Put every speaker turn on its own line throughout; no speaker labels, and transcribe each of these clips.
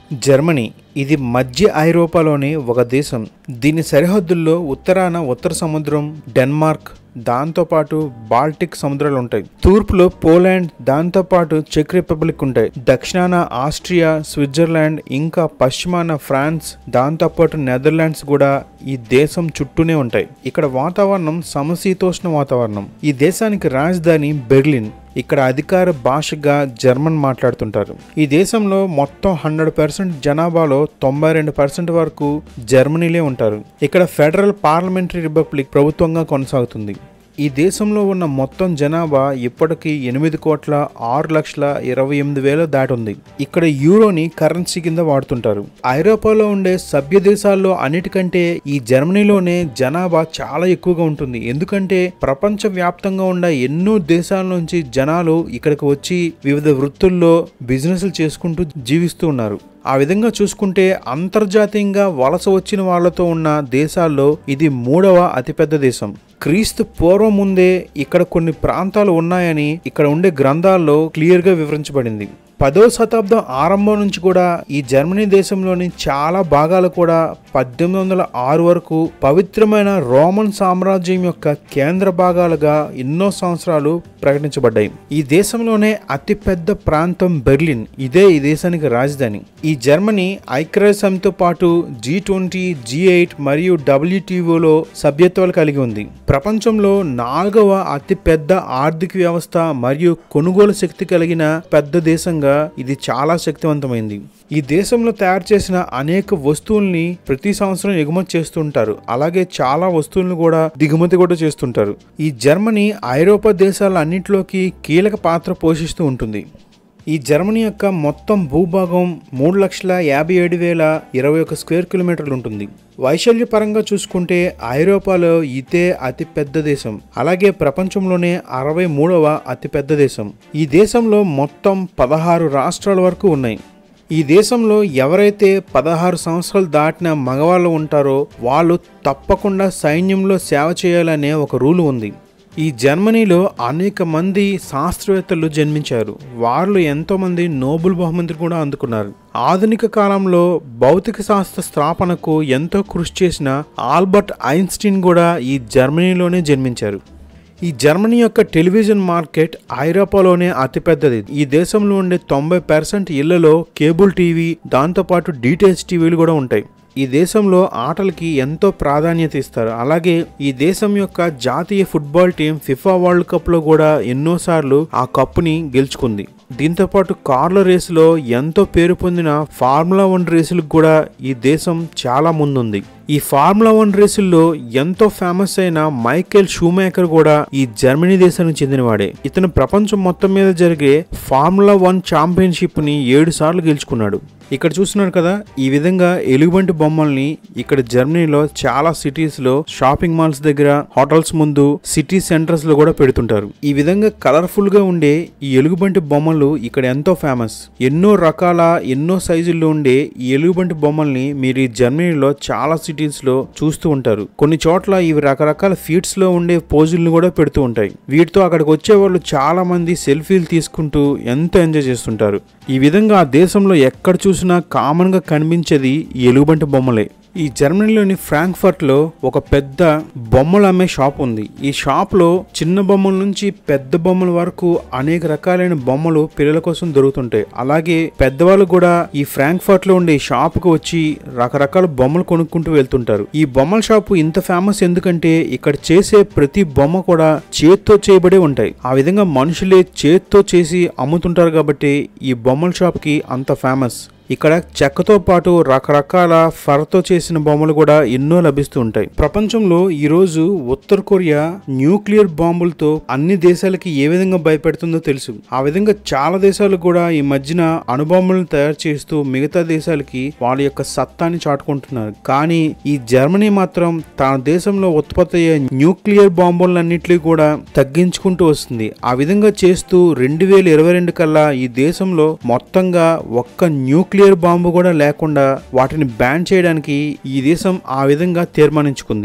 Germany ఇది మధ్య ఐరోపాలోని ఒక దేశం దీని సరిహద్దుల్లో ఉత్తరాన ఉత్తర సముద్రం డెన్మార్క్ దాంతోపాటు బాల్టిక్ సముద్రాలు ఉంటాయి తూర్పులో పోలాండ్ దాంతోపాటు చెక్ రిపబ్లిక్ ఉంటాయి దక్షిణాన ఆస్ట్రియా స్విట్జర్లాండ్ ఇంకా పశ్చిమాన ఫ్రాన్స్ దాంతోపాటు నెదర్లాండ్స్ కూడా ఈ దేశం చుట్టూనే ఉంటాయి ఇక్కడ వాతావరణం సమశీతోష్ణ వాతావరణం ఈ దేశానికి రాజధాని బెర్లిన్ ఇక్కడ అధికార భాషగా జర్మన్ మాట్లాడుతుంటారు ఈ దేశంలో మొత్తం హండ్రెడ్ పర్సెంట్ జనాభాలో తొంభై రెండు పర్సెంట్ వరకు జర్మనీలే ఉంటారు ఇక్కడ ఫెడరల్ పార్లమెంటరీ రిపబ్లిక్ ప్రభుత్వంగా కొనసాగుతుంది ఈ దేశంలో ఉన్న మొత్తం జనాభా ఇప్పటికీ ఎనిమిది కోట్ల ఆరు లక్షల ఇరవై ఎనిమిది వేల దాటి ఉంది ఇక్కడ యూరోని కరెన్సీ కింద వాడుతుంటారు ఐరోపాలో ఉండే సభ్య దేశాల్లో అన్నిటికంటే ఈ జర్మనీలోనే జనాభా చాలా ఎక్కువగా ఉంటుంది ఎందుకంటే ప్రపంచ వ్యాప్తంగా ఉన్న ఎన్నో దేశాల నుంచి జనాలు ఇక్కడికి వచ్చి వివిధ వృత్తుల్లో బిజినెస్లు చేసుకుంటూ జీవిస్తూ ఉన్నారు ఆ విధంగా చూసుకుంటే అంతర్జాతీయంగా వలస వచ్చిన వాళ్ళతో ఉన్న దేశాల్లో ఇది మూడవ అతిపెద్ద దేశం క్రీస్తు పూర్వం ముందే ఇక్కడ కొన్ని ప్రాంతాలు ఉన్నాయని ఇక్కడ ఉండే గ్రంథాల్లో క్లియర్గా వివరించబడింది పదో శతాబ్దం ఆరంభం నుంచి కూడా ఈ జర్మనీ దేశంలోని చాలా భాగాలు కూడా పద్దెనిమిది వందల ఆరు వరకు పవిత్రమైన రోమన్ సామ్రాజ్యం యొక్క కేంద్ర భాగాలుగా ఎన్నో సంవత్సరాలు ప్రకటించబడ్డాయి ఈ దేశంలోనే అతిపెద్ద ప్రాంతం బెర్లిన్ ఇదే ఈ దేశానికి రాజధాని ఈ జర్మనీ ఐక్యరాజ్య సమితితో పాటు జీ ట్వంటీ జీ ఎయిట్ మరియు డబ్ల్యూటీఓలో సభ్యత్వాలు కలిగి ఉంది ప్రపంచంలో నాలుగవ అతిపెద్ద ఆర్థిక వ్యవస్థ మరియు కొనుగోలు శక్తి కలిగిన పెద్ద దేశంగా ఇది చాలా శక్తివంతమైంది ఈ దేశంలో తయారు చేసిన అనేక వస్తువుల్ని ప్రతి సంవత్సరం ఎగుమతి చేస్తుంటారు అలాగే చాలా వస్తువులను కూడా దిగుమతి కూడా చేస్తుంటారు ఈ జర్మనీ ఐరోపా దేశాల అన్నింటిలోకి కీలక పాత్ర పోషిస్తూ ఉంటుంది ఈ జర్మనీ యొక్క మొత్తం భూభాగం మూడు లక్షల యాభై ఏడు వేల ఇరవై ఒక స్క్వేర్ కిలోమీటర్లు ఉంటుంది వైశాల్య పరంగా చూసుకుంటే ఐరోపాలో ఇదే అతి పెద్ద దేశం అలాగే ప్రపంచంలోనే అరవై మూడవ అతిపెద్ద దేశం ఈ దేశంలో మొత్తం పదహారు రాష్ట్రాల వరకు ఉన్నాయి ఈ దేశంలో ఎవరైతే పదహారు సంవత్సరాలు దాటిన మగవాళ్ళు ఉంటారో వాళ్ళు తప్పకుండా సైన్యంలో సేవ చేయాలనే ఒక రూల్ ఉంది ఈ జర్మనీలో అనేక మంది శాస్త్రవేత్తలు జన్మించారు వాళ్ళు ఎంతోమంది నోబెల్ బహుమతి కూడా అందుకున్నారు ఆధునిక కాలంలో భౌతిక శాస్త్ర స్థాపనకు ఎంతో కృషి చేసిన ఆల్బర్ట్ ఐన్స్టీన్ కూడా ఈ జర్మనీలోనే జన్మించారు ఈ జర్మనీ యొక్క టెలివిజన్ మార్కెట్ ఐరోపాలోనే అతిపెద్దది ఈ దేశంలో ఉండే తొంభై పర్సెంట్ ఇళ్లలో కేబుల్ టీవీ దాంతోపాటు డిటిహెచ్ టీవీలు కూడా ఉంటాయి ఈ దేశంలో ఆటలకి ఎంతో ప్రాధాన్యత ఇస్తారు అలాగే ఈ దేశం యొక్క జాతీయ football team FIFA World Cup లో కూడా ఎన్నోసార్లు ఆ కప్పుని గెలుచుకుంది దీంతోపాటు కార్ల రేసులో ఎంతో పేరు పొందిన ఫార్ములా వన్ రేసులకు కూడా ఈ దేశం చాలా ముందుంది ఈ ఫార్ములా వన్ రేసుల్లో ఎంతో ఫేమస్ అయిన మైకేల్ షూమేకర్ కూడా ఈ జర్మనీ దేశానికి చెందినవాడే ఇతను ప్రపంచం మొత్తం మీద జరిగే ఫార్ములా వన్ ఛాంపియన్షిప్ ని ఏడు సార్లు గెలుచుకున్నాడు ఇక్కడ చూస్తున్నారు కదా ఈ విధంగా ఎలుగుబంటి బొమ్మల్ని ఇక్కడ జర్మనీలో చాలా సిటీస్ లో షాపింగ్ మాల్స్ దగ్గర హోటల్స్ ముందు సిటీ సెంటర్స్ లో కూడా పెడుతుంటారు ఈ విధంగా కలర్ఫుల్ గా ఉండే ఈ ఎలుగుబంటి బొమ్మలు ఇక్కడ ఎంతో ఫేమస్ ఎన్నో రకాల ఎన్నో సైజుల్లో ఉండే ఈ ఎలుగుబంటి బొమ్మల్ని మీరు ఈ జర్మనీలో చాలా సిటీస్ లో చూస్తూ ఉంటారు కొన్ని చోట్ల ఇవి రకరకాల ఫీట్స్ లో ఉండే పోజులను కూడా పెడుతూ ఉంటాయి వీటితో అక్కడికి వచ్చే వాళ్ళు చాలా మంది సెల్ఫీలు తీసుకుంటూ ఎంతో ఎంజాయ్ చేస్తుంటారు ఈ విధంగా ఆ దేశంలో ఎక్కడ చూసినా కామన్ గా కనిపించేది ఈ ఎలుగుబంటి బొమ్మలే ఈ జర్మనీలోని ఫ్రాంక్ఫర్ట్ లో ఒక పెద్ద బొమ్మలు అమ్మే షాప్ ఉంది ఈ షాప్ లో చిన్న బొమ్మల నుంచి పెద్ద బొమ్మల వరకు అనేక రకాలైన బొమ్మలు పిల్లల కోసం దొరుకుతుంటాయి అలాగే పెద్దవాళ్ళు కూడా ఈ ఫ్రాంక్ఫర్ట్ లో ఉండే షాప్ కు వచ్చి రకరకాల బొమ్మలు కొనుక్కుంటూ వెళ్తుంటారు ఈ బొమ్మల షాపు ఇంత ఫేమస్ ఎందుకంటే ఇక్కడ చేసే ప్రతి బొమ్మ కూడా చేత్తో చేయబడే ఉంటాయి ఆ విధంగా మనుషులే చేత్తో చేసి అమ్ముతుంటారు కాబట్టి ఈ బొమ్మల షాప్ కి అంత ఫేమస్ ఇక్కడ చెక్కతో పాటు రకరకాల ఫర్తో చేసిన బొమ్మలు కూడా ఎన్నో లభిస్తూ ఉంటాయి ప్రపంచంలో ఈ రోజు ఉత్తర కొరియా న్యూక్లియర్ బాంబులతో అన్ని దేశాలకి ఏ విధంగా భయపెడుతుందో తెలుసు ఆ విధంగా చాలా దేశాలు కూడా ఈ మధ్యన అణుబాంబులను తయారు చేస్తూ మిగతా దేశాలకి వాళ్ళ యొక్క సత్తాన్ని చాటుకుంటున్నారు కానీ ఈ జర్మనీ మాత్రం తన దేశంలో ఉత్పత్తి అయ్యే న్యూక్లియర్ బాంబులన్నింటినీ కూడా తగ్గించుకుంటూ వస్తుంది ఆ విధంగా చేస్తూ రెండు వేల ఇరవై రెండు కల్లా ఈ దేశంలో మొత్తంగా ఒక్క న్యూక్లియర్ బాంబు కూడా లేకుండా వాటిని బ్యాన్ చేయడానికి ఈ దేశం ఆ విధంగా తీర్మానించుకుంది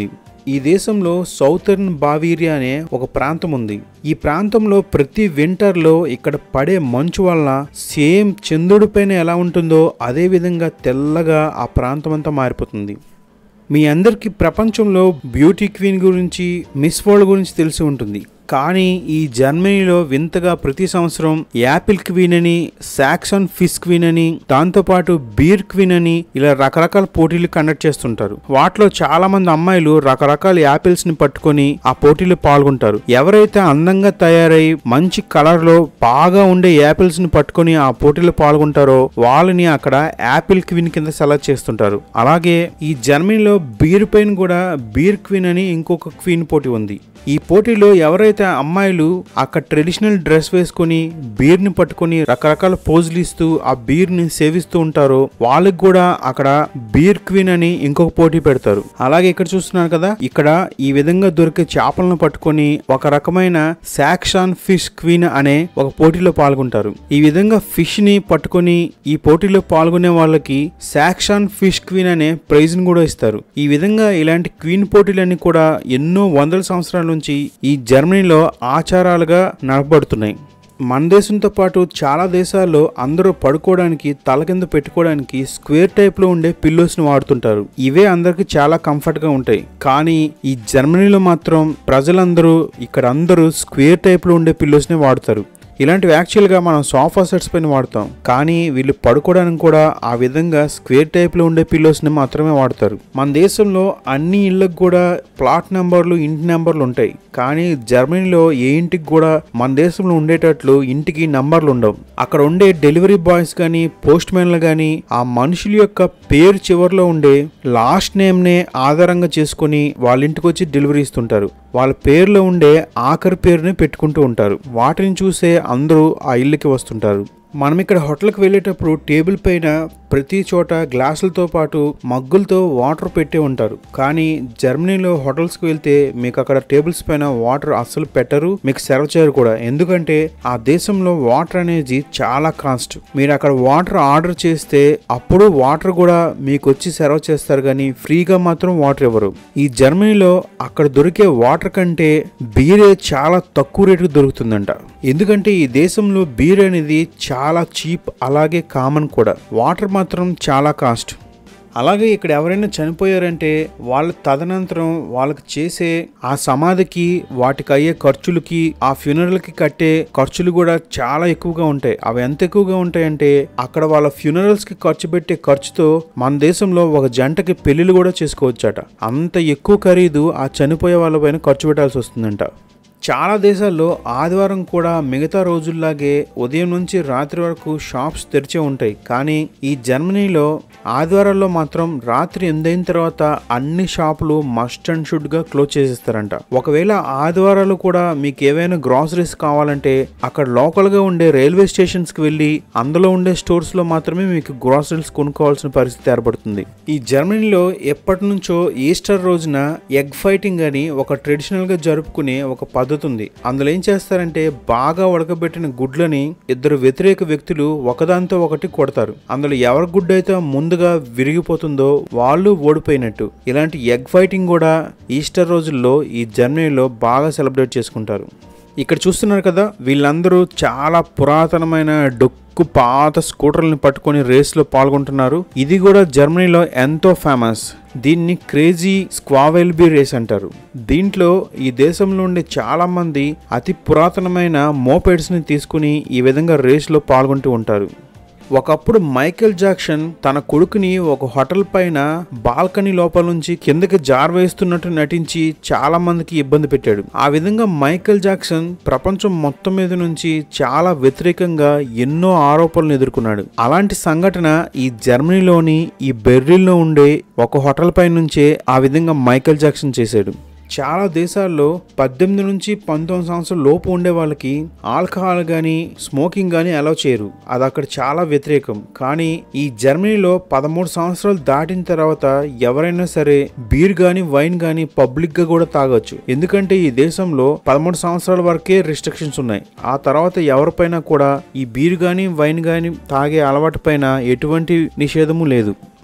ఈ దేశంలో సౌతర్న్ బావీరియా అనే ఒక ప్రాంతం ఉంది ఈ ప్రాంతంలో ప్రతి వింటర్లో ఇక్కడ పడే మంచు వల్ల సేమ్ చంద్రుడి పైన ఎలా ఉంటుందో అదే విధంగా తెల్లగా ఆ ప్రాంతం అంతా మారిపోతుంది మీ అందరికీ ప్రపంచంలో బ్యూటీ క్వీన్ గురించి మిస్ వరల్డ్ గురించి తెలిసి ఉంటుంది కానీ ఈ జర్మనీలో వింతగా ప్రతి సంవత్సరం యాపిల్ క్వీన్ అని సాక్సన్ ఫిష్ క్వీన్ అని దాంతోపాటు బీర్ క్వీన్ అని ఇలా రకరకాల పోటీలు కండక్ట్ చేస్తుంటారు వాటిలో చాలా మంది అమ్మాయిలు రకరకాల యాపిల్స్ ని పట్టుకొని ఆ పోటీలో పాల్గొంటారు ఎవరైతే అందంగా తయారై మంచి కలర్ లో బాగా ఉండే యాపిల్స్ ని పట్టుకొని ఆ పోటీలో పాల్గొంటారో వాళ్ళని అక్కడ యాపిల్ క్వీన్ కింద సెలెక్ట్ చేస్తుంటారు అలాగే ఈ జర్మనీలో బీర్ పైన కూడా బీర్ క్వీన్ అని ఇంకొక క్వీన్ పోటీ ఉంది ఈ పోటీలో ఎవరైతే అమ్మాయిలు అక్కడ ట్రెడిషనల్ డ్రెస్ వేసుకొని బీర్ ని పట్టుకొని రకరకాల పోజులు ఇస్తూ ఆ బీర్ ని సేవిస్తూ ఉంటారో వాళ్ళకి కూడా అక్కడ బీర్ క్వీన్ అని ఇంకొక పోటీ పెడతారు అలాగే ఇక్కడ చూస్తున్నారు కదా ఇక్కడ ఈ విధంగా దొరికే చేపలను పట్టుకొని ఒక రకమైన సాక్సాన్ ఫిష్ క్వీన్ అనే ఒక పోటీలో పాల్గొంటారు ఈ విధంగా ఫిష్ ని పట్టుకొని ఈ పోటీలో పాల్గొనే వాళ్ళకి సాక్సాన్ ఫిష్ క్వీన్ అనే ప్రైజ్ ని కూడా ఇస్తారు ఈ విధంగా ఇలాంటి క్వీన్ పోటీలన్నీ కూడా ఎన్నో వందల సంవత్సరాల నుంచి ఈ జర్మనీలో ఆచారాలుగా నడపబడుతున్నాయి మన దేశంతో పాటు చాలా దేశాల్లో అందరూ పడుకోవడానికి తల కింద పెట్టుకోవడానికి స్క్వేర్ టైప్ లో ఉండే పిల్లోస్ ని వాడుతుంటారు ఇవే అందరికి చాలా కంఫర్ట్ గా ఉంటాయి కానీ ఈ జర్మనీలో మాత్రం ప్రజలందరూ ఇక్కడ అందరూ స్క్వేర్ టైప్ లో ఉండే పిల్లోస్ ని వాడతారు ఇలాంటివి యాక్చువల్గా మనం సోఫా సెట్స్ పైన వాడతాం కానీ వీళ్ళు పడుకోవడానికి కూడా ఆ విధంగా స్క్వేర్ టైప్లో ఉండే పిల్లోస్ని మాత్రమే వాడతారు మన దేశంలో అన్ని ఇళ్ళకు కూడా ప్లాట్ నెంబర్లు ఇంటి నెంబర్లు ఉంటాయి కానీ జర్మనీలో ఏ ఇంటికి కూడా మన దేశంలో ఉండేటట్లు ఇంటికి నంబర్లు ఉండవు అక్కడ ఉండే డెలివరీ బాయ్స్ కానీ పోస్ట్ మ్యాన్లు కానీ ఆ మనుషుల యొక్క పేరు చివరిలో ఉండే లాస్ట్ నేమ్నే ఆధారంగా చేసుకొని వాళ్ళ ఇంటికి వచ్చి డెలివరీ ఇస్తుంటారు వాళ్ళ పేరులో ఉండే ఆఖరి పేరుని పెట్టుకుంటూ ఉంటారు వాటిని చూసే అందరూ ఆ ఇల్లుకి వస్తుంటారు మనం ఇక్కడ హోటల్కి వెళ్ళేటప్పుడు టేబుల్ పైన ప్రతి చోట గ్లాసులతో పాటు మగ్గులతో వాటర్ పెట్టే ఉంటారు కానీ జర్మనీలో హోటల్స్కి వెళ్తే మీకు అక్కడ టేబుల్స్ పైన వాటర్ అస్సలు పెట్టరు మీకు సర్వ్ చేయరు కూడా ఎందుకంటే ఆ దేశంలో వాటర్ అనేది చాలా కాస్ట్ మీరు అక్కడ వాటర్ ఆర్డర్ చేస్తే అప్పుడు వాటర్ కూడా మీకు వచ్చి సర్వ్ చేస్తారు కానీ ఫ్రీగా మాత్రం వాటర్ ఇవ్వరు ఈ జర్మనీలో అక్కడ దొరికే వాటర్ కంటే బీరే చాలా తక్కువ రేటుకు దొరుకుతుందంట ఎందుకంటే ఈ దేశంలో బీర్ అనేది చాలా చీప్ అలాగే కామన్ కూడా వాటర్ మాత్రం చాలా కాస్ట్ అలాగే ఇక్కడ ఎవరైనా చనిపోయారంటే వాళ్ళ తదనంతరం వాళ్ళకి చేసే ఆ సమాధికి వాటికి అయ్యే ఖర్చులకి ఆ ఫ్యూనరల్కి కట్టే ఖర్చులు కూడా చాలా ఎక్కువగా ఉంటాయి అవి ఎంత ఎక్కువగా ఉంటాయంటే అక్కడ వాళ్ళ ఫ్యూనరల్స్ కి ఖర్చు పెట్టే ఖర్చుతో మన దేశంలో ఒక జంటకి పెళ్లిళ్ళు కూడా చేసుకోవచ్చట అంత ఎక్కువ ఖరీదు ఆ చనిపోయే వాళ్ళ పైన ఖర్చు పెట్టాల్సి వస్తుందంట చాలా దేశాల్లో ఆదివారం కూడా మిగతా రోజుల్లాగే ఉదయం నుంచి రాత్రి వరకు షాప్స్ తెరిచే ఉంటాయి కానీ ఈ జర్మనీలో ఆదివారాల్లో మాత్రం రాత్రి ఎనిమిదైన తర్వాత అన్ని షాపులు మస్ట్ అండ్ షుడ్ గా క్లోజ్ చేసేస్తారంట ఒకవేళ ఆదివారాలు కూడా మీకు ఏవైనా గ్రాసరీస్ కావాలంటే అక్కడ లోకల్ గా ఉండే రైల్వే స్టేషన్స్ కి వెళ్ళి అందులో ఉండే స్టోర్స్ లో మాత్రమే మీకు గ్రాసరీస్ కొనుక్కోవాల్సిన పరిస్థితి ఏర్పడుతుంది ఈ జర్మనీలో ఎప్పటి నుంచో ఈస్టర్ రోజున ఎగ్ ఫైటింగ్ అని ఒక ట్రెడిషనల్ గా జరుపుకునే ఒక పద్ధతి ఉంది అందులో ఏం చేస్తారంటే బాగా ఉడకబెట్టిన గుడ్లని ఇద్దరు వ్యతిరేక వ్యక్తులు ఒకదాంతో ఒకటి కొడతారు అందులో ఎవరి గుడ్డు అయితే ముందుగా విరిగిపోతుందో వాళ్ళు ఓడిపోయినట్టు ఇలాంటి ఎగ్ ఫైటింగ్ కూడా ఈస్టర్ రోజుల్లో ఈ జర్మనీలో బాగా సెలబ్రేట్ చేసుకుంటారు ఇక్కడ చూస్తున్నారు కదా వీళ్ళందరూ చాలా పురాతనమైన డొక్కు పాత స్కూటర్లను పట్టుకొని రేస్లో పాల్గొంటున్నారు ఇది కూడా జర్మనీలో ఎంతో ఫేమస్ దీన్ని క్రేజీ స్క్వావెల్బీ రేస్ అంటారు దీంట్లో ఈ దేశంలో ఉండే చాలా మంది అతి పురాతనమైన మోపెడ్స్ ని తీసుకుని ఈ విధంగా రేస్లో పాల్గొంటూ ఉంటారు ఒకప్పుడు మైకేల్ జాక్సన్ తన కొడుకుని ఒక హోటల్ పైన బాల్కనీ లోపల నుంచి కిందకి జారవేస్తున్నట్టు నటించి చాలా మందికి ఇబ్బంది పెట్టాడు ఆ విధంగా మైకేల్ జాక్సన్ ప్రపంచం మొత్తం మీద నుంచి చాలా వ్యతిరేకంగా ఎన్నో ఆరోపణలు ఎదుర్కొన్నాడు అలాంటి సంఘటన ఈ జర్మనీలోని ఈ బెర్లిన్లో ఉండే ఒక హోటల్ పై నుంచే ఆ విధంగా మైకేల్ జాక్సన్ చేశాడు చాలా దేశాల్లో పద్దెనిమిది నుంచి పంతొమ్మిది సంవత్సరాల లోపు ఉండే వాళ్ళకి ఆల్కహాల్ కానీ స్మోకింగ్ కానీ అలౌ చేయరు అది అక్కడ చాలా వ్యతిరేకం కానీ ఈ జర్మనీలో పదమూడు సంవత్సరాలు దాటిన తర్వాత ఎవరైనా సరే బీర్ కానీ వైన్ కానీ పబ్లిక్ గా కూడా తాగొచ్చు ఎందుకంటే ఈ దేశంలో పదమూడు సంవత్సరాల వరకే రిస్ట్రిక్షన్స్ ఉన్నాయి ఆ తర్వాత ఎవరిపైన కూడా ఈ బీర్ కానీ వైన్ కానీ తాగే అలవాటు పైన ఎటువంటి నిషేధము లేదు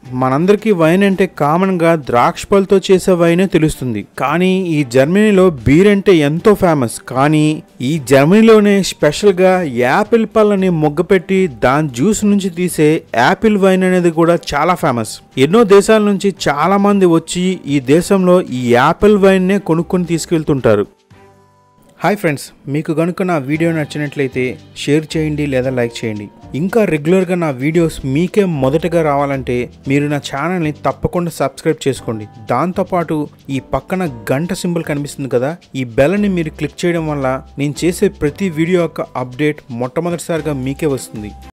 మనందరికీ వైన్ అంటే కామన్గా ద్రాక్ష పళ్ళతో చేసే వైనే తెలుస్తుంది కానీ ఈ జర్మనీలో బీర్ అంటే ఎంతో ఫేమస్ కానీ ఈ జర్మనీలోనే స్పెషల్గా యాపిల్ పళ్ళని మొగ్గపెట్టి దాని జ్యూస్ నుంచి తీసే యాపిల్ వైన్ అనేది కూడా చాలా ఫేమస్ ఎన్నో దేశాల నుంచి చాలా మంది వచ్చి ఈ దేశంలో ఈ యాపిల్ వైన్నే కొనుక్కొని తీసుకెళ్తుంటారు హాయ్ ఫ్రెండ్స్ మీకు కనుక నా వీడియో నచ్చినట్లయితే షేర్ చేయండి లేదా లైక్ చేయండి ఇంకా రెగ్యులర్గా నా వీడియోస్ మీకే మొదటగా రావాలంటే మీరు నా ఛానల్ని తప్పకుండా సబ్స్క్రైబ్ చేసుకోండి దాంతోపాటు ఈ పక్కన గంట సింబల్ కనిపిస్తుంది కదా ఈ బెల్ని మీరు క్లిక్ చేయడం వల్ల నేను చేసే ప్రతి వీడియో యొక్క అప్డేట్ మొట్టమొదటిసారిగా మీకే వస్తుంది